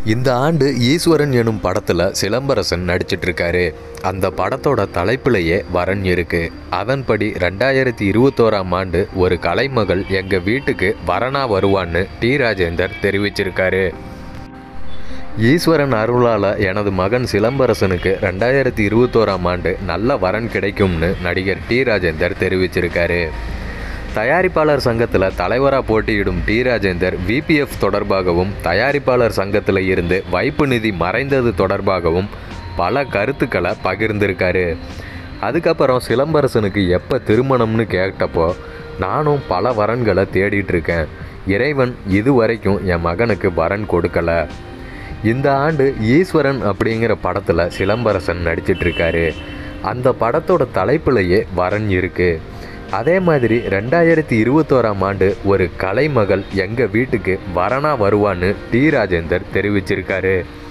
இந்த ஆண்டு ஈஸ்வரன் எனும் படத்தில் சிலம்பரசன் நடிச்சிட்டு இருக்காரு அந்த படத்தோட தலைப்பிலேயே வரன் இருக்கு அதன்படி ரெண்டாயிரத்தி இருபத்தோராம் ஆண்டு ஒரு கலைமகள் எங்கள் வீட்டுக்கு வரனா வருவான்னு டி ராஜேந்தர் தெரிவிச்சிருக்காரு ஈஸ்வரன் அருளால் எனது மகன் சிலம்பரசனுக்கு ரெண்டாயிரத்தி இருபத்தோராம் ஆண்டு நல்ல வரன் கிடைக்கும்னு நடிகர் டி ராஜேந்தர் தெரிவிச்சிருக்காரு தயாரிப்பாளர் சங்கத்தில் தலைவராக போட்டியிடும் டி ராஜேந்தர் விபிஎஃப் தொடர்பாகவும் தயாரிப்பாளர் சங்கத்தில் இருந்து வைப்பு நிதி மறைந்தது தொடர்பாகவும் பல கருத்துக்களை பகிர்ந்திருக்காரு அதுக்கப்புறம் சிலம்பரசனுக்கு எப்போ திருமணம்னு கேட்டப்போ நானும் பல வரன்களை தேடிட்டு இருக்கேன் இறைவன் இதுவரைக்கும் என் மகனுக்கு வரன் கொடுக்கல இந்த ஆண்டு ஈஸ்வரன் அப்படிங்கிற படத்தில் சிலம்பரசன் நடிச்சிட்டு இருக்காரு அந்த படத்தோட தலைப்பிலேயே வரன் இருக்கு அதே மாதிரி ரெண்டாயிரத்தி இருபத்தோராம் ஆண்டு ஒரு கலைமகள் எங்கள் வீட்டுக்கு வரனா வருவான்னு டி ராஜேந்தர் தெரிவிச்சிருக்காரு